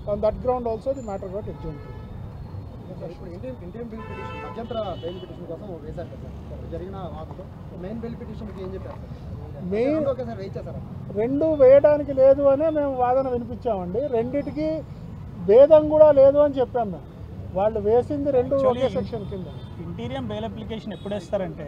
On that ground also the matter got adjourned sir ఇప్పుడు interim interim bail petition మధ్యంతర bail petition కోసం వేశారు కదా సార్ జరిగిన వాదనలో మెయిన్ బెయిల్ పిటిషన్కి ఏం చెప్పారు సార్ మెయిన్ రెండు ఒకేసారి వెయిట్ చేశారా రెండు వేయడానికి లేదు అనే మేము వాదన వినిపించామండి రెండిటికి భేదం కూడా లేదు అని చెప్పాం మేము వాళ్ళు వేసింది రెండు ఒకే Actually, సెక్షన్ కింద ఇంటీరియం బెయిల్ అప్లికేషన్ ఎప్పుడు వేస్తారంటే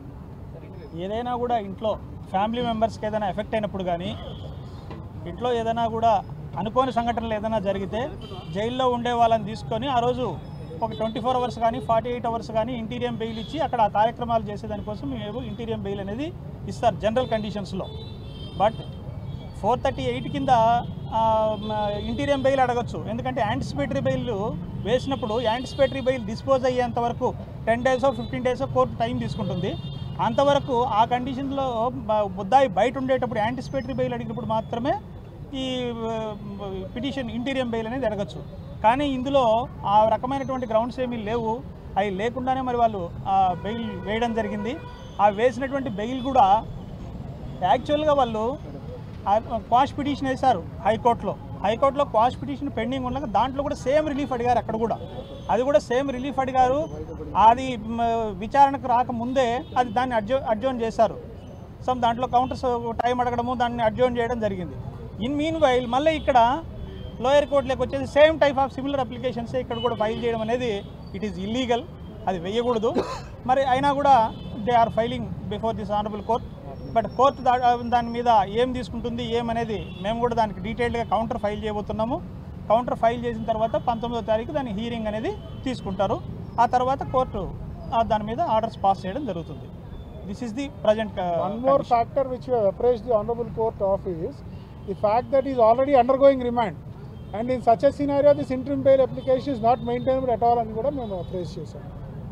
ఏదైనా కూడా ఇంట్లో ఫ్యామిలీ మెంబర్స్కి ఏదైనా ఎఫెక్ట్ అయినప్పుడు కానీ ఇంట్లో ఏదైనా కూడా అనుకోని సంఘటనలు ఏదైనా జరిగితే జైల్లో ఉండే వాళ్ళని తీసుకొని ఆ రోజు ఒక ట్వంటీ ఫోర్ అవర్స్ కానీ ఫార్టీ ఎయిట్ అవర్స్ కానీ ఇంటీరియం బెయిల్ ఇచ్చి అక్కడ ఆ కార్యక్రమాలు చేసేదానికోసం మేము ఇంటీరియం బెయిల్ అనేది ఇస్తారు జనరల్ కండిషన్స్లో బట్ ఫోర్ థర్టీ ఎయిట్ కింద ఇంటీరియం బెయిల్ అడగచ్చు ఎందుకంటే యాంటిసిపేటరీ బెయిల్ వేసినప్పుడు యాంటిసిపేటరీ బెయిల్ డిస్పోజ్ అయ్యేంత వరకు ten days fifteen days court time తీసుకుంటుంది అంతవరకు ఆ కండిషన్లో ముద్దాయి బయట ఉండేటప్పుడు యాంటిసిపేటరీ బెయిల్ అడిగినప్పుడు మాత్రమే ఈ పిటిషన్ ఇంటీరియం బెయిల్ అనేది అడగచ్చు కానీ ఇందులో ఆ రకమైనటువంటి గ్రౌండ్స్ ఏమీ లేవు అవి లేకుండానే మరి వాళ్ళు ఆ బెయిల్ వేయడం జరిగింది ఆ వేసినటువంటి బెయిల్ కూడా యాక్చువల్గా వాళ్ళు క్వాష్ పిటిషన్ వేశారు హైకోర్టులో హైకోర్టులో క్వాష్ పిటిషన్ పెండింగ్ ఉండగా దాంట్లో కూడా సేమ్ రిలీఫ్ అడిగారు అక్కడ కూడా అది కూడా సేమ్ రిలీఫ్ అడిగారు అది మ, విచారణకు రాకముందే అది దాన్ని అడ్జో అడ్జోన్ చేశారు సమ్ దాంట్లో కౌంటర్స్ టైం అడగడము దాన్ని అడ్జోన్ చేయడం జరిగింది ఇన్ మీన్ వైల్ మళ్ళీ ఇక్కడ లోయర్ కోర్టులోకి వచ్చేసి same type of similar applications ఇక్కడ కూడా ఫైల్ చేయడం అనేది ఇట్ ఈస్ ఇల్లీగల్ అది వేయకూడదు మరి అయినా కూడా they are filing before this honourable court but court దా- దాని మీద ఏం తీసుకుంటుంది ఏమనేది మేము కూడా దానికి డీటెయిల్డ్గా కౌంటర్ ఫైల్ చేయబోతున్నాము కౌంటర్ ఫైల్ చేసిన తర్వాత పంతొమ్మిదో తారీఖు దాని హీరింగ్ అనేది తీసుకుంటారు ఆ తర్వాత కోర్టు ఆ దాని మీద ఆర్డర్స్ పాస్ చేయడం జరుగుతుంది this is the present One more factor which we have appraised the Honorable Court of is the fact that he is already undergoing remand. And in such a scenario, this interim bail application is not maintainable at all అని కూడా మేము appraise చేశాం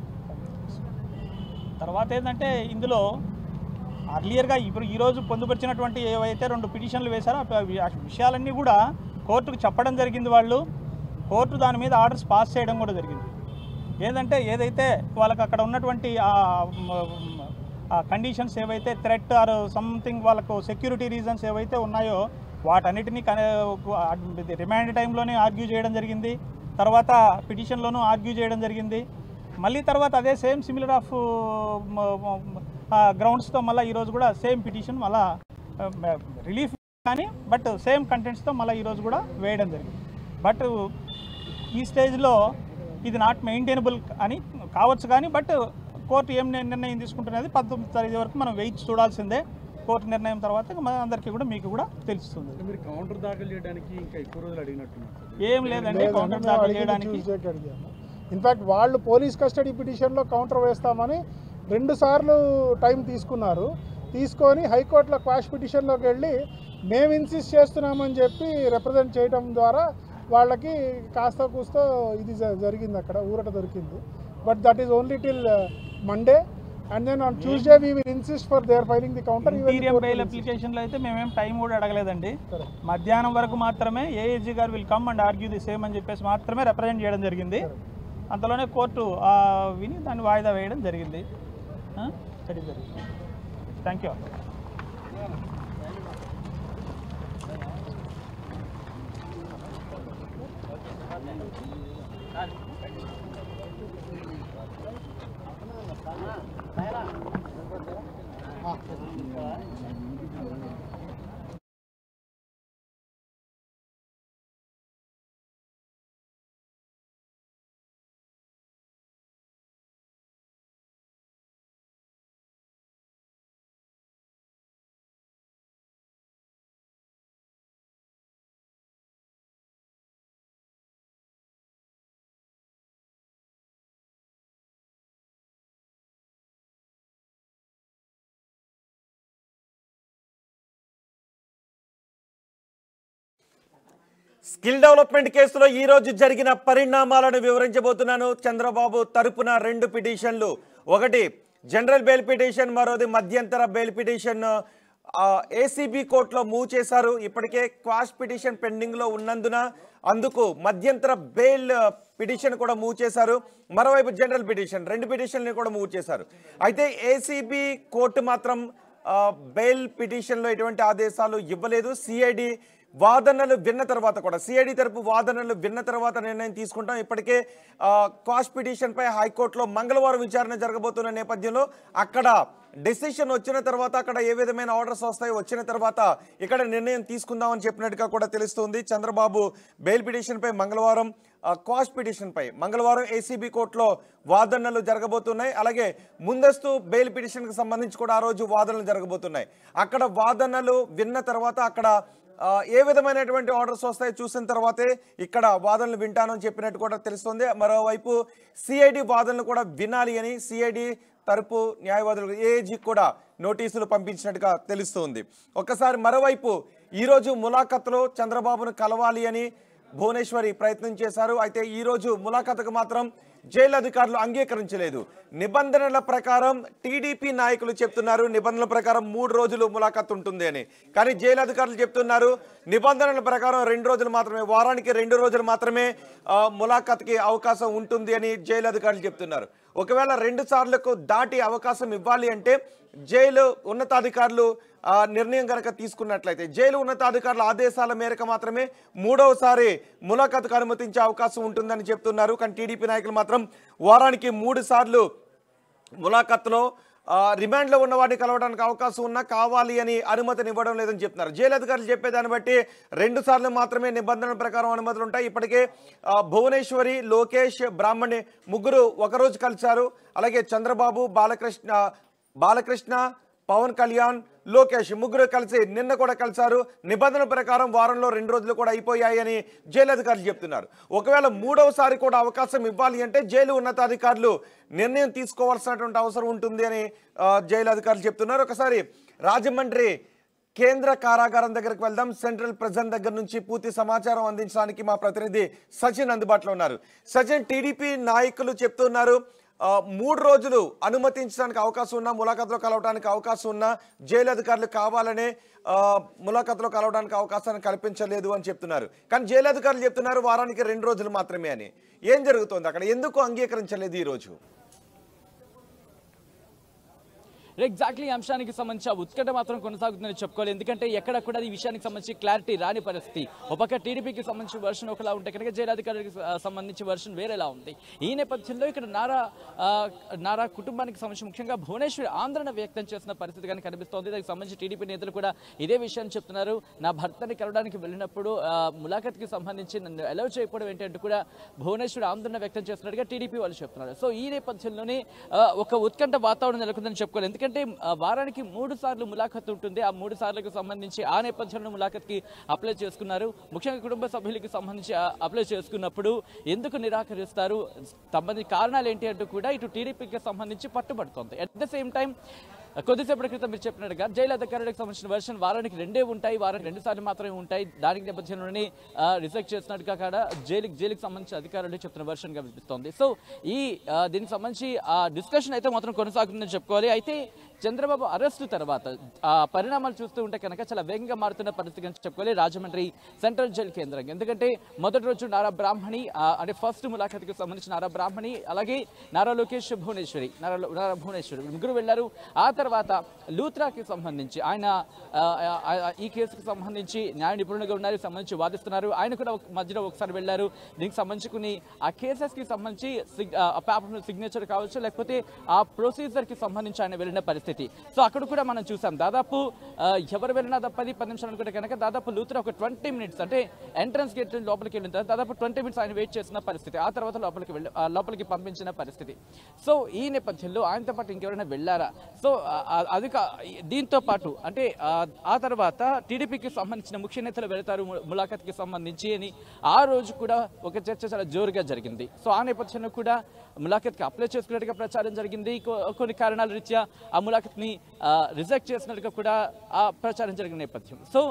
తర్వాత ఏంటంటే ఇందులో అర్లియర్గా ఇప్పుడు ఈరోజు పొందుపరిచినటువంటి ఏవైతే రెండు పిటిషన్లు వేశారో ఆ వి- ఆ విషయాలన్నీ కూడా కోర్టుకు చెప్పడం జరిగింది వాళ్ళు కోర్టు దాని మీద ఆర్డర్స్ పాస్ చేయడం కూడా జరిగింది ఏంటంటే ఏదైతే వాళ్ళకి అక్కడ ఉన్నటువంటి ఆ మ- మ- ఆ కండిషన్స్ ఏవైతే థ్రెట్ ఆర్ సంథింగ్ వాళ్ళకు సెక్యూరిటీ రీజన్స్ ఏవైతే ఉన్నాయో వాటన్నిటినీ రిమాండ్ టైంలోనే ఆర్గ్యూ చేయడం జరిగింది తర్వాత పిటిషన్లోనూ ఆర్గ్యూ చేయడం జరిగింది మళ్ళీ తర్వాత అదే సేమ్ సిమిలర్ ఆఫ్ గ్రౌండ్స్తో మళ్ళీ ఈరోజు కూడా సేమ్ పిటిషన్ మళ్ళా రిలీఫ్ కానీ బట్ సేమ్ కంటెంట్స్తో మళ్ళీ ఈరోజు కూడా వేయడం జరిగింది బట్ ఈ స్టేజ్లో ఇది నాట్ మెయింటైనబుల్ అని కావచ్చు కానీ బట్ కోర్టు ఏం నిర్- నిర్ణయం తీసుకుంటున్నది పంతొమ్మిది తారీఖు వరకు మనం వెయిట్ చూడాల్సిందే కోర్టు నిర్ణయం తర్వాత మన అందరికీ కూడా మీకు కూడా తెలుస్తుంది మీరు కౌంటర్ దాఖలు చేయడానికి ఇంకా ఎక్కువ రోజులు అడిగినట్టున్నారు సార్. ఏం లేదండి కౌంటర్ దాఖలు చేయడానికి ట్యూస్డేకి అడిగాము ఇన్ఫాక్ట్ వాళ్ళు పోలీస్ కస్టడీ పిటిషన్లో కౌంటర్ వేస్తామని రెండు సార్లు టైం తీసుకున్నారు తీసుకొని హైకోర్టులో క్వాష్ పిటిషన్లోకి వెళ్ళి మేము ఇన్సిస్ట్ చేస్తున్నామని చెప్పి రిప్రజెంట్ చేయడం ద్వారా వాళ్ళకి కాస్త కూస్తో ఇది జ- జరిగింది అక్కడ ఊరట దొరికింది but that is only till Monday and then on Tuesday we will insist for their filing the counter interim bail అప్లికేషన్లో అయితే మేమేం టైం కూడా అడగలేదండి మధ్యాహ్నం వరకు మాత్రమే ఏఏజీ గారు will come and argue the same అని చెప్పేసి మాత్రమే రిప్రజెంట్ చేయడం జరిగింది అంతలోనే కోర్టు ఆ, విని దాన్ని వాయిదా వేయడం జరిగింది స్టడీ జరిగింది థ్యాంక్ యూ స్కిల్ డెవలప్మెంట్ కేసులో ఈ రోజు జరిగిన పరిణామాలను వివరించబోతున్నాను చంద్రబాబు తరపున రెండు పిటిషన్లు ఒకటి జనరల్ బెయిల్ పిటిషన్ మరోది మధ్యంతర బెయిల్ పిటిషన్ ఏసీబీ కోర్టులో మూవ్ చేశారు ఇప్పటికే క్వాష్ పిటిషన్ పెండింగ్లో ఉన్నందున అందుకు మధ్యంతర బెయిల్ పిటిషన్ కూడా మూవ్ చేశారు మరోవైపు జనరల్ పిటిషన్ రెండు పిటిషన్లు కూడా మూవ్ చేశారు అయితే ఏసీబీ కోర్టు మాత్రం ఆ, బెయిల్ పిటిషన్లో ఎటువంటి ఆదేశాలు ఇవ్వలేదు సిఐడి వాదనలు విన్న తర్వాత కూడా సిఐడి తరపు వాదనలు విన్న తర్వాత నిర్ణయం తీసుకుంటాం ఇప్పటికే కాస్ట్ పిటిషన్పై హైకోర్టులో మంగళవారం విచారణ జరగబోతున్న నేపథ్యంలో అక్కడ డెసిషన్ వచ్చిన తర్వాత అక్కడ ఏ విధమైన ఆర్డర్స్ వస్తాయో వచ్చిన తర్వాత ఇక్కడ నిర్ణయం తీసుకుందామని చెప్పినట్టుగా కూడా తెలుస్తుంది చంద్రబాబు బెయిల్ పిటిషన్పై మంగళవారం కాస్ట్ పిటిషన్పై మంగళవారం ఏసీబీ కోర్టులో వాదనలు జరగబోతున్నాయి అలాగే ముందస్తు బెయిల్ పిటిషన్కి సంబంధించి కూడా ఆ రోజు వాదనలు జరగబోతున్నాయి అక్కడ వాదనలు విన్న తర్వాత అక్కడ ఆ, ఏ విధమైనటువంటి ఆర్డర్స్ వస్తాయో చూసిన తర్వాతే ఇక్కడ వాదనలు వింటానని చెప్పినట్టు కూడా తెలుస్తుంది మరోవైపు సిఐడి వాదనలు కూడా వినాలి అని సిఐడి తరపు న్యాయవాదులు ఏజీ కూడా నోటీసులు పంపించినట్టుగా తెలుస్తుంది ఒక్కసారి మరోవైపు ఈరోజు ములాఖత్లో చంద్రబాబును కలవాలి అని భువనేశ్వరి ప్రయత్నం చేశారు అయితే ఈరోజు ములాఖతుకు మాత్రం జైలు అధికారులు అంగీకరించలేదు నిబంధనల ప్రకారం టీడీపీ నాయకులు చెప్తున్నారు నిబంధనల ప్రకారం మూడు రోజులు ములాఖత్ ఉంటుంది అని కానీ జైలు అధికారులు చెప్తున్నారు నిబంధనల ప్రకారం రెండు రోజులు మాత్రమే వారానికి రెండు రోజులు మాత్రమే ఆ, ములాఖత్కి అవకాశం ఉంటుంది అని జైలు అధికారులు చెప్తున్నారు ఒకవేళ రెండు సార్లకు దాటి అవకాశం ఇవ్వాలి అంటే జైలు ఉన్నతాధికారులు ఆ, నిర్ణయం కనుక తీసుకున్నట్లయితే జైలు ఉన్నతాధికారుల ఆదేశాల మేరకు మాత్రమే మూడవసారి ములాఖతుకు అనుమతించే అవకాశం ఉంటుందని చెప్తున్నారు కానీ టీడీపీ నాయకులు మాత్రం వారానికి మూడు సార్లు ములాఖత్లో ఆ, రిమాండ్లో ఉన్న వారిని కలవడానికి అవకాశం ఉన్నా కావాలి అని అనుమతిని ఇవ్వడం లేదని చెప్తున్నారు జైలు అధికారులు చెప్పేదాన్ని బట్టి రెండు సార్లు మాత్రమే నిబంధనల ప్రకారం అనుమతులు ఉంటాయి ఇప్పటికే ఆ, భువనేశ్వరి లోకేష్ బ్రాహ్మణి ముగ్గురు ఒకరోజు కలిశారు అలాగే చంద్రబాబు బాలకృష్ణ బాలకృష్ణ పవన్ కళ్యాణ్ లోకేష్ ముగ్గురు కలిసి నిన్న కూడా కలిశారు నిబంధనల ప్రకారం వారంలో రెండు రోజులు కూడా అయిపోయాయని జైలు అధికారులు చెప్తున్నారు ఒకవేళ మూడవసారి కూడా అవకాశం ఇవ్వాలి అంటే జైలు ఉన్నతాధికారులు నిర్ణయం తీసుకోవాల్సినటువంటి అవసరం ఉంటుంది అని ఆ, జైలు అధికారులు చెప్తున్నారు ఒకసారి రాజమండ్రి కేంద్ర కారాగారం దగ్గరికి వెళ్దాం సెంట్రల్ ప్రెజెంట్ దగ్గర నుంచి పూర్తి సమాచారం అందించడానికి మా ప్రతినిధి సచిన్ అందుబాటులో ఉన్నారు సచిన్ టీడీపీ నాయకులు చెప్తున్నారు ఆ, మూడు రోజులు అనుమతించడానికి అవకాశం ఉన్నా ములాఖాతులో కలవడానికి అవకాశం ఉన్నా జైలు అధికారులు కావాలనే ఆ, ములాఖాతులో కలవడానికి అవకాశాన్ని కల్పించలేదు అని చెప్తున్నారు కానీ జైలు అధికారులు చెప్తున్నారు వారానికి రెండు రోజులు మాత్రమే అని ఏం జరుగుతోంది అక్కడ ఎందుకు అంగీకరించలేదు ఈ రోజు ఎగ్జాక్ట్లీ ఈ అంశానికి సంబంధించి ఆ ఉత్కంఠ మాత్రం కొనసాగుతుందని చెప్పుకోవాలి ఎందుకంటే ఎక్కడ కూడా ఈ విషయానికి సంబంధించి క్లారిటీ రాని పరిస్థితి ఒక పక్క టీడీపీకి సంబంధించిన వర్షన్ ఒకలా ఉంటే కనుక జైలాధికారికి సంబంధించి వర్షన్ వేరేలా ఉంది ఈ నేపథ్యంలో ఇక్కడ నారా ఆ, నారా కుటుంబానికి సంబంధించి ముఖ్యంగా భువనేశ్వరి ఆందోళన వ్యక్తం చేసిన పరిస్థితి కానీ కనిపిస్తోంది దానికి సంబంధించి టీడీపీ నేతలు కూడా ఇదే విషయాన్ని చెప్తున్నారు నా భర్తని కలవడానికి వెళ్ళినప్పుడు ఆ, ములాఖత్కి సంబంధించి నన్ను అలౌ చేయకపోవడం ఏంటంటే కూడా భువనేశ్వరి ఆందోళన వ్యక్తం చేస్తున్నట్టుగా టీడీపీ వాళ్ళు చెప్తున్నారు సో ఈ నేపథ్యంలోనే ఆ, ఒక ఉత్కంఠ వాతావరణం నెలకొందని చెప్పుకోవాలి ఎందుకంటే ఆ, వారానికి మూడు సార్లు ములాఖత్ ఉంటుంది ఆ మూడు సార్లకు సంబంధించి ఆ నేపథ్యంలో ములాఖత్కి అప్లై చేసుకున్నారు ముఖ్యంగా కుటుంబ సభ్యులకి సంబంధించి ఆ, అప్లై చేసుకున్నప్పుడు ఎందుకు నిరాకరిస్తారు సంబంధించి కారణాలు ఏంటి అంటూ కూడా ఇటు టీడీపీకి సంబంధించి పట్టుబడుతోంది అట్ ద సేమ్ టైం కొద్దిసేపటి క్రితం మీరు చెప్పినట్టుగా జైలు అధికారులకు సంబంధించిన వర్షన్ వారానికి రెండే ఉంటాయి వారానికి రెండు సార్లు మాత్రమే ఉంటాయి దానికి నేపథ్యంలోనే రిజెక్ట్ చేసినట్టుగా కూడా జైలుకి జైలుకి సంబంధించిన అధికారులు చెప్తున్న వర్షన్ కనిపిస్తోంది సో ఈ ఆ, దీనికి సంబంధించి ఆ డిస్కషన్ అయితే మాత్రం కొనసాగుతుందని చెప్పుకోవాలి అయితే చంద్రబాబు అరెస్టు తర్వాత ఆ పరిణామాలు చూస్తూ ఉంటే కనుక చాలా వేగంగా మారుతున్న పరిస్థితి అని చెప్పుకోవాలి రాజమండ్రి సెంట్రల్ జైలు కేంద్రం ఎందుకంటే మొదటి రోజు నారా బ్రాహ్మణి ఆ, అంటే ఫస్ట్ ములాఖత్కి సంబంధించి నారా బ్రాహ్మణి అలాగే నారా లోకేష్ భువనేశ్వరి నారా లో- నారా భువనేశ్వరి ముగ్గురు వెళ్ళారు ఆ తర్వాత లూత్రాకి సంబంధించి ఆయన ఆ, ఆ, ఆ, ఈ కేసుకు సంబంధించి న్యాయ నిపుణులుగా ఉన్నారు సంబంధించి వాదిస్తున్నారు ఆయన కూడా ఒక- మధ్యలో ఒకసారి వెళ్ళారు దీనికి సంబంధించి కొన్ని ఆ కేసెస్కి సంబంధించి సిగ్- ఆ పేపర్ సిగ్నేచర్ కావచ్చు లేకపోతే ఆ ప్రొసీజర్కి సంబంధించి ఆయన వెళ్ళిన పరిస్థితి సో అక్కడ కూడా మనం చూసాం దాదాపు ఆ, ఎవరు వెళ్ళినా దా- పది పది నిమిషాలు అనుకుంటే కనుక దాదాపు లూత్రా ఒక ట్వంటీ మినిట్స్ అంటే ఎంట్రన్స్ గేట్ లోపలికి వెళ్ళిన తర్వాత దాదాపు ట్వంటీ మినిట్స్ ఆయన వెయిట్ చేసిన పరిస్థితి ఆ తర్వాత లోపలికి వెళ్ళి ఆ, లోపలికి పంపించిన పరిస్థితి సో ఈ నేపథ్యంలో ఆయనతో పాటు ఇంకెవరైనా వెళ్ళారా సో ఆ- ఆ- అది కా- దీంతో పాటు అంటే ఆ, ఆ తర్వాత టీడీపీకి సంబంధించిన ముఖ్య నేతలు వెళతారు ము- ములాఖత్కి సంబంధించి అని ఆ రోజు కూడా ఒక చర్చ చాలా జోరుగా జరిగింది సో ఆ నేపథ్యంలో కూడా ములాఖత్కి అప్లై చేసుకున్నట్టుగా ప్రచారం జరిగింది కొ- కొన్ని కారణాల రీత్యా ఆ ములాఖత్ని రిజెక్ట్ చేసినట్టుగా కూడా ఆ ప్రచారం జరిగిన నేపథ్యం సో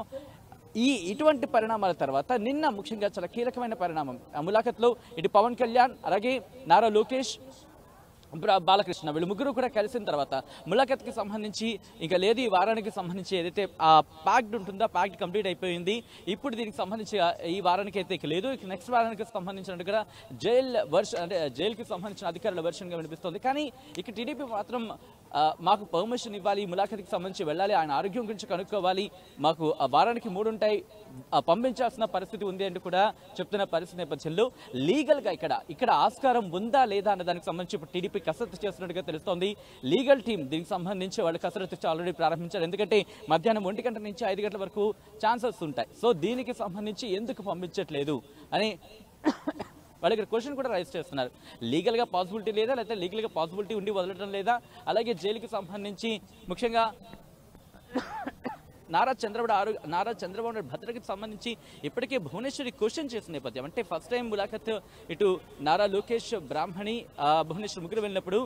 ఈ ఇటువంటి పరిణామాల తర్వాత నిన్న ముఖ్యంగా చాలా కీలకమైన పరిణామం ఆ ములాఖత్లో ఇటు పవన్ కళ్యాణ్ అలాగే నారా లోకేష్ బ్ర- బాలకృష్ణ వీళ్ళు ముగ్గురు కూడా కలిసిన తర్వాత ములాఖత్కి సంబంధించి ఇంకా లేదు ఈ వారానికి సంబంధించి ఏదైతే ఆ ప్యాక్డ్ ఉంటుందో ఆ ప్యాక్డ్ కంప్లీట్ అయిపోయింది ఇప్పుడు దీనికి సంబంధించి ఆ- ఈ వారానికి అయితే ఇక లేదు ఇక నెక్స్ట్ వారానికి సంబంధించినట్టుగా జైల్ వర్షన్ అంటే జైలుకి సంబంధించిన అధికారుల వర్షన్గా వినిపిస్తుంది కానీ ఇక టీడీపీ మాత్రం ఆ, మాకు పర్మిషన్ ఇవ్వాలి ఈ ములాఖత్కి సంబంధించి వెళ్ళాలి ఆయన ఆరోగ్యం గురించి కనుక్కోవాలి మాకు ఆ వారానికి మూడు ఉంటాయి ఆ, పంపించాల్సిన పరిస్థితి ఉంది అంటూ కూడా చెప్తున్న పరిస్థితి నేపథ్యంలో లీగల్గా ఇక్కడ ఇక్కడ ఆస్కారం ఉందా లేదా అన్న దానికి సంబంధించి ఇప్పుడు టీడీపీ కసరత్తు చేస్తున్నట్టుగా తెలుస్తోంది లీగల్ టీం దీనికి సంబంధించి వాళ్ళు కసరత్తు ఆల్రెడీ ప్రారంభించారు ఎందుకంటే మధ్యాహ్నం ఒంటి గంట నుంచి ఐదు గంటల వరకు ఛాన్సెస్ ఉంటాయి సో దీనికి సంబంధించి ఎందుకు పంపించట్లేదు అని వాళ్ళ ఇక్కడ క్వశ్చన్ కూడా రైజ్ చేస్తున్నారు లీగల్గా పాసిబిలిటీ లేదా లేకపోతే లీగల్గా పాసిబిలిటీ ఉండి వదలడం లేదా అలాగే జైలుకి సంబంధించి ముఖ్యంగా నారా చంద్రబాబు ఆరు నారా చంద్రబాబు నాయుడు భద్రతకి సంబంధించి ఇప్పటికే భువనేశ్వరి క్వశ్చన్ చేసిన నేపథ్యం అంటే ఫస్ట్ టైం ములాఖత్ ఇటు నారా లోకేష్ బ్రాహ్మణి ఆ, భువనేశ్వర్ ముగ్గురు వెళ్ళినప్పుడు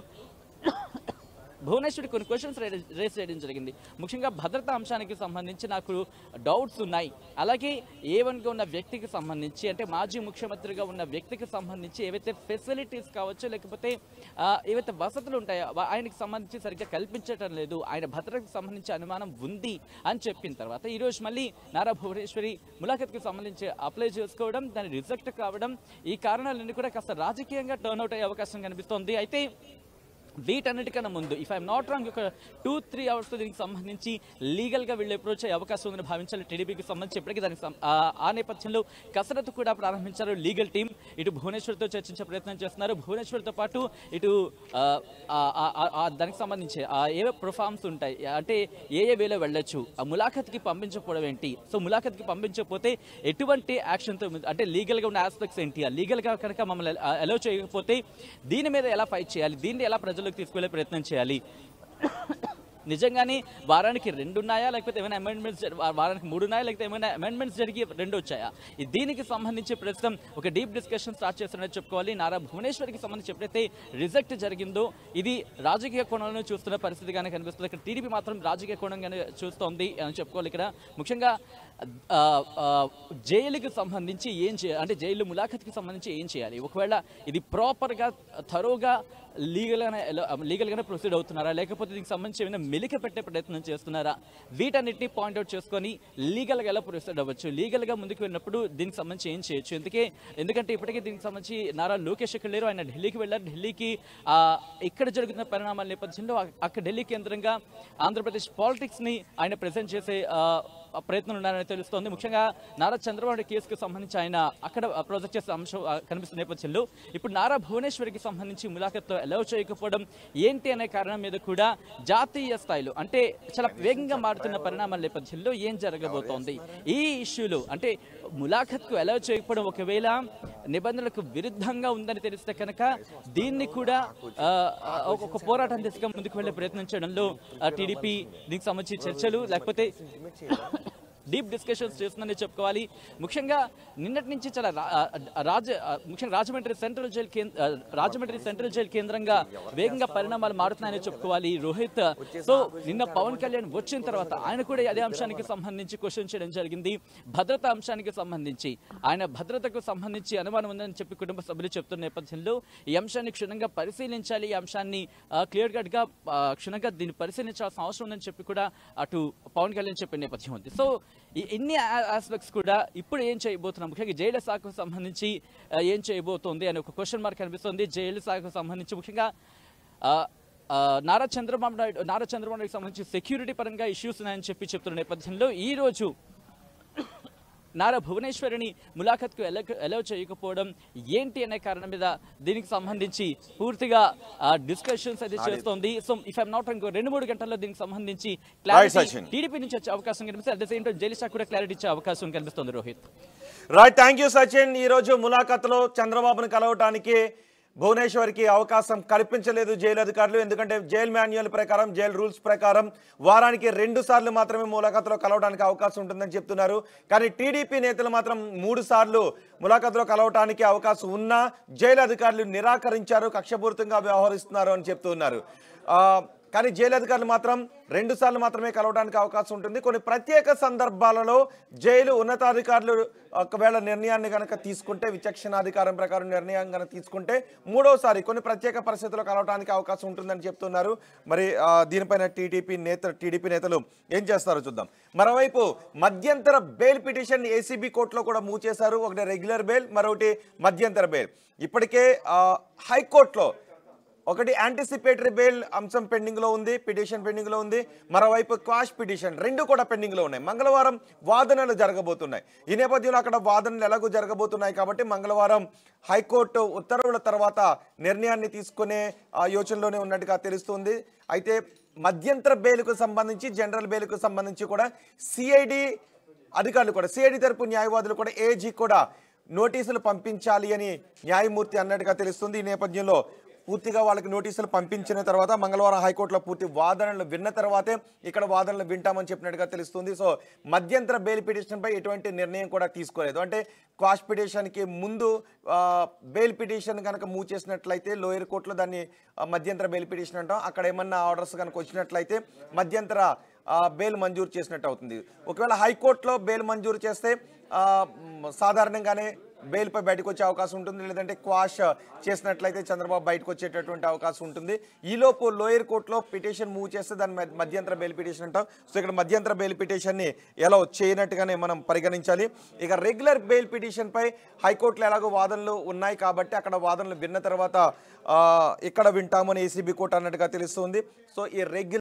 భువనేశ్వరి కొన్ని క్వశ్చన్స్ రేస్ చేయడం జరిగింది ముఖ్యంగా భద్రతా అంశానికి సంబంధించి నాకు డౌట్స్ ఉన్నాయి అలాగే ఏ వన్గా ఉన్న వ్యక్తికి సంబంధించి అంటే మాజీ ముఖ్యమంత్రిగా ఉన్న వ్యక్తికి సంబంధించి ఏవైతే ఫెసిలిటీస్ కావచ్చు లేకపోతే ఆ, ఏవైతే వసతులు ఉంటాయో వా- ఆయనకి సంబంధించి సరిగ్గా కల్పించటం లేదు ఆయన భద్రతకు సంబంధించి అనుమానం ఉంది అని చెప్పిన తర్వాత ఈరోజు మళ్ళీ నారా భువనేశ్వరి ములాఖత్కి సంబంధించి అప్లై చేసుకోవడం దాని రిజెక్ట్ కావడం ఈ కారణాలన్నీ కూడా కాస్త రాజకీయంగా టర్న్అవుట్ అయ్యే అవకాశం కనిపిస్తోంది అయితే వీటన్నిటికన్నా ముందు ఇఫ్ ఐఎమ్ నాట్ రాంగ్ ఒక టూ త్రీ అవర్స్ దీనికి సంబంధించి లీగల్గా వీళ్ళు అప్రోచ్ అయ్యే అవకాశం ఉందని భావించాలి టీడీపీకి సంబంధించి ఇప్పటికీ దానికి సం- ఆ- ఆ నేపథ్యంలో కసరత్తు కూడా ప్రారంభించారు లీగల్ టీం ఇటు భువనేశ్వర్తో చర్చించే ప్రయత్నం చేస్తున్నారు భువనేశ్వర్తో పాటు ఇటు ఆ, ఆ, ఆ, ఆ, ఆ దానికి సంబంధించి ఆ ఏవే ప్రొఫార్మ్స్ ఉంటాయి అంటే ఏ ఏ వేలో వెళ్ళొచ్చు ఆ ములాఖత్కి పంపించకపోవడం ఏంటి సో ములాఖత్కి పంపించకపోతే ఎటువంటి యాక్షన్తో అంటే లీగల్గా ఉన్న ఆస్పెక్ట్స్ ఏంటి ఆ లీగల్గా కనుక మమ్మల్ని అలౌ చేయకపోతే దీని మీద ఎలా ఫైట్ చేయాలి దీన్ని ఎలా ప్రజలకు తీసుకెళ్లే ప్రయత్నం చేయాలి నిజంగానే వారానికి రెండు ఉన్నాయా లేకపోతే ఏమైనా అమెండ్మెంట్స్ వారానికి మూడు ఉన్నాయా లేకపోతే ఏమైనా అమెండ్మెంట్స్ జరిగి రెండు వచ్చాయా ఈ దీనికి సంబంధించి ప్రస్తుతం ఒక డీప్ డిస్కషన్ స్టార్ట్ చేస్తున్నట్టు చెప్పుకోవాలి నారా భువనేశ్వరికి సంబంధించి ఎప్పుడైతే రిజెక్ట్ జరిగిందో ఇది రాజకీయ కోణంలో చూస్తున్న పరిస్థితిగానే కనిపిస్తుంది ఇక్కడ టీడీపీ మాత్రం రాజకీయ కోణంగానే చూస్తోంది అని చెప్పుకోవాలి ఇక్కడ ముఖ్యంగా ఆ, ఆ, జైలుకి సంబంధించి ఏం చేయాలి అంటే జైలు ములాఖత్కి సంబంధించి ఏం చేయాలి ఒకవేళ ఇది ప్రాపర్గా థరోగా లీగల్గానే లీగల్గానే ప్రొసీడ్ అవుతున్నారా లేకపోతే దీనికి సంబంధించి ఏమైనా మెలిక పెట్టే ప్రయత్నం చేస్తున్నారా వీటన్నిటిని పాయింట్అవుట్ చేసుకొని లీగల్గా ఎలా ప్రొసీడ్ అవ్వచ్చు లీగల్గా ముందుకు వెళ్ళినప్పుడు దీనికి సంబంధించి ఏం చేయొచ్చు ఎందుకే ఎందుకంటే ఇప్పటికే దీనికి సంబంధించి నారా లోకేష్ ఇక్కడ లేరు ఆయన ఢిల్లీకి వెళ్ళారు ఢిల్లీకి ఆ, ఇక్కడ జరుగుతున్న పరిణామాల నేపథ్యంలో అక్- అక్కడ ఢిల్లీ కేంద్రంగా ఆంధ్రప్రదేశ్ పాలిటిక్స్ని ఆయన ప్రజెంట్ చేసే ఆ, ఆ ప్రయత్నం ఉన్నారని తెలుస్తోంది ముఖ్యంగా నారా చంద్రబాబు నాయుడు కేసుకు సంబంధించి ఆయన అక్కడ ప్రాజెక్ట్ చేసే అంశం ఆ, కనిపిస్తున్న నేపథ్యంలో ఇప్పుడు నారా భువనేశ్వరికి సంబంధించి ములాఖత్తో అలౌ చేయకపోవడం ఏంటి అనే కారణం మీద కూడా జాతీయ స్థాయిలో అంటే చాలా వేగంగా మారుతున్న పరిణామాల నేపథ్యంలో ఏం జరగబోతోంది ఈ ఇష్యూలో అంటే ములాఖత్కు అలౌ చేయకపోవడం ఒకవేళ నిబంధనలకు విరుద్ధంగా ఉందని తెలిస్తే కనుక దీన్ని కూడా ఆ, ఆ, ఒక- ఒక పోరాటం దిశగా ముందుకు వెళ్ళే ప్రయత్నం చేయడంలో టీడీపీ దీనికి సంబంధించి చర్చలు లేకపోతే డీప్ డిస్కషన్స్ చేస్తుందని చెప్పుకోవాలి ముఖ్యంగా నిన్నటి నుంచి చాలా రా- ఆ, రాజ ఆ, ముఖ్యంగా రాజమండ్రి సెంట్రల్ జైల్ కేంద్ర ఆ, రాజమండ్రి సెంట్రల్ జైల్ కేంద్రంగా వేగంగా పరిణామాలు మారుతున్నాయని చెప్పుకోవాలి రోహిత్ సో నిన్న పవన్ కళ్యాణ్ వచ్చిన తర్వాత ఆయన కూడా అదే అంశానికి సంబంధించి క్వశ్చన్ చేయడం జరిగింది భద్రతా అంశానికి సంబంధించి ఆయన భద్రతకు సంబంధించి అనుమానం ఉందని చెప్పి కుటుంబ సభ్యులు చెప్తున్న నేపథ్యంలో ఈ అంశాన్ని క్షుణ్ణంగా పరిశీలించాలి ఈ అంశాన్ని క్లియర్ కట్ గా ఆ, క్షుణ్ణంగా దీన్ని పరిశీలించాల్సిన అవసరం ఉందని చెప్పి కూడా అటు పవన్ కళ్యాణ్ చెప్పిన నేపథ్యం ఉంది సో ఈ ఇన్ని ఆస్పెక్ట్స్ కూడా ఇప్పుడు ఏం చేయబోతున్నాం ముఖ్యంగా జైలు శాఖకు సంబంధించి ఆ, ఏం చేయబోతోంది అని ఒక క్వశ్చన్ మార్క్ కనిపిస్తుంది జైలు శాఖకు సంబంధించి ముఖ్యంగా ఆ, ఆ, నారా చంద్రబాబు నాయుడు నారా చంద్రబాబు నాయుడుకి సంబంధించి సెక్యూరిటీ పరంగా ఇష్యూస్ ఉన్నాయని చెప్పి చెప్తున్న నేపథ్యంలో ఈ రోజు నారా భువనేశ్వరిని ములాఖత్కు ఎల ఎలవ్ చేయకపోవడం ఏంటి అనే కారణం మీద దీనికి సంబంధించి పూర్తిగా డిస్కషన్స్ అయితే చేస్తోంది సో ఇఫ్ ఐమ్ నాట్ ఇంకో రెండు మూడు గంటల్లో దీనికి సంబంధించి క్లారిటీ Sachin. టీడీపీ నుంచి వచ్చే అవకాశం కనిపిస్తుంది at the same time jail శాఖ కూడా క్లారిటీ ఇచ్చే అవకాశం కనిపిస్తుంది Rohit right thank you Sachin ఈ రోజు ములాఖత్లో చంద్రబాబును కలవటానికి భువనేశ్వర్కి అవకాశం కల్పించలేదు జైలు అధికారులు ఎందుకంటే జైల్ మాన్యువల్ ప్రకారం జైల్ రూల్స్ ప్రకారం వారానికి రెండు సార్లు మాత్రమే ములాఖత్లో కలవడానికి అవకాశం ఉంటుందని చెప్తున్నారు కానీ టీడీపీ నేతలు మాత్రం మూడు సార్లు ములాఖత్లో కలవటానికి అవకాశం ఉన్నా జైలు అధికారులు నిరాకరించారు కక్షపూరితంగా వ్యవహరిస్తున్నారు అని చెప్తున్నారు ఆ, కానీ జైలు అధికారులు మాత్రం రెండు సార్లు మాత్రమే కలవడానికి అవకాశం ఉంటుంది కొన్ని ప్రత్యేక సందర్భాలలో జైలు ఉన్నతాధికారులు ఒకవేళ నిర్ణయాన్ని కనుక తీసుకుంటే విచక్షణాధికారం ప్రకారం నిర్ణయం కనుక తీసుకుంటే మూడోసారి కొన్ని ప్రత్యేక పరిస్థితుల్లో కలవడానికి అవకాశం ఉంటుందని చెప్తున్నారు మరి ఆ, దీనిపైన టీడీపీ నేత టీడీపీ నేతలు ఏం చేస్తారో చూద్దాం మరోవైపు మధ్యంతర బెయిల్ పిటిషన్ ఏసీబీ కోర్టులో కూడా మూవ్ చేశారు ఒకటి రెగ్యులర్ బెయిల్ మరొకటి మధ్యంతర బెయిల్ ఇప్పటికే ఆ, హైకోర్టులో ఒకటి యాంటిసిపేటరీ బెయిల్ అంశం పెండింగ్లో ఉంది పిటిషన్ పెండింగ్లో ఉంది మరోవైపు క్వాష్ పిటిషన్ రెండు కూడా పెండింగ్లో ఉన్నాయి మంగళవారం వాదనలు జరగబోతున్నాయి ఈ నేపథ్యంలో అక్కడ వాదనలు ఎలాగో జరగబోతున్నాయి కాబట్టి మంగళవారం హైకోర్టు ఉత్తర్వుల తర్వాత నిర్ణయాన్ని తీసుకునే ఆ, యోచనలోనే ఉన్నట్టుగా తెలుస్తుంది అయితే మధ్యంతర బెయిల్కు సంబంధించి జనరల్ బెయిల్కు సంబంధించి కూడా సిఐడి అధికారులు కూడా సిఐడి తరపు న్యాయవాదులు కూడా ఏజీ కూడా నోటీసులు పంపించాలి అని న్యాయమూర్తి అన్నట్టుగా తెలుస్తుంది ఈ నేపథ్యంలో పూర్తిగా వాళ్ళకి నోటీసులు పంపించిన తర్వాత మంగళవారం హైకోర్టులో పూర్తి వాదనలు విన్న తర్వాతే ఇక్కడ వాదనలు వింటామని చెప్పినట్టుగా తెలుస్తుంది సో మధ్యంతర బెయిల్ పిటిషన్పై ఎటువంటి నిర్ణయం కూడా తీసుకోలేదు అంటే క్వాష్ పిటిషన్కి ముందు ఆ, బెయిల్ పిటిషన్ కనుక మూవ్ చేసినట్లయితే లోయర్ కోర్టులో దాన్ని ఆ, మధ్యంతర బెయిల్ పిటిషన్ అంటాం అక్కడ ఏమన్నా ఆర్డర్స్ కనుక వచ్చినట్లయితే మధ్యంతర ఆ, బెయిల్ మంజూరు చేసినట్టు అవుతుంది ఒకవేళ హైకోర్టులో బెయిల్ మంజూరు చేస్తే ఆ, మ్, సాధారణంగానే బెయిల్పై బయటకు వచ్చే అవకాశం ఉంటుంది లేదంటే క్వాష్ చేసినట్లయితే చంద్రబాబు బయటకు వచ్చేటటువంటి అవకాశం ఉంటుంది ఈలోపు లోయర్ కోర్టులో పిటిషన్ మూవ్ చేస్తే దాని మధ్య- మధ్యంతర బెయిల్ పిటిషన్ అంటాం సో ఇక్కడ మధ్యంతర బెయిల్ పిటిషన్ని ఎలా చేయనట్టుగానే మనం పరిగణించాలి ఇక రెగ్యులర్ బెయిల్ పిటిషన్పై హైకోర్టులో ఎలాగో వాదనలు ఉన్నాయి కాబట్టి అక్కడ వాదనలు విన్న తర్వాత ఆ, ఇక్కడ వింటామని ఏసీబీ కోర్టు అన్నట్టుగా తెలుస్తుంది సో ఈ రెగ్యులర్